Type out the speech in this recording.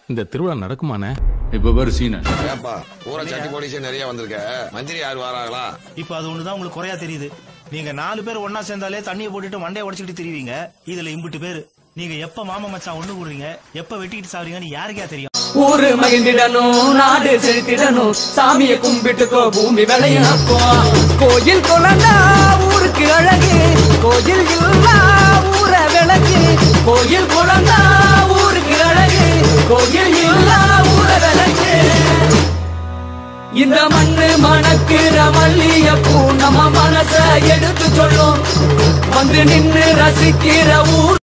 இந்த திருவிழா நடக்குமாண்ணே இப்ப பாரு சீன ஏப்பா ஊரை சட்டி போலீஸே நிறைய வந்திருக்க மந்திரி யார் வராங்களா இப்ப அது ஒண்ணுதான் உங்களுக்கு குறையா தெரியுது நீங்க நாலு பேர் ஒன்னா சேர்ந்தாலே தண்ணியை போட்டுட்டு மண்டையை உடைச்சிட்டு திரிவீங்க இதுல இம்புட்டு பேரு நீங்க எப்ப மாமா மச்சான் ஒண்ணு கூடுறீங்க எப்ப வெட்டிக்கிட்டு சாவறீங்கன்னு யாருக்கே தெரியும் ஊரு மகிழ்ந்திடணும் நாடு செழித்திடணும் சாமியை கும்பிட்டுக்கோ பூமி விளையப்போ கோயில் குழந்தா ஊருக்கு அழகு கோயில் இல்லா ஊர விளக்கு கோயில் குழந்தா ஊருக்கு அழகு கோயில் இல்லா ஊர விளக்கு இந்த மண்ணு மணக்கிற மல்லியப்பூ நம்ம மனச எடுத்து சொல்லும் வந்து நின்னு ரசிக்கிற ஊர்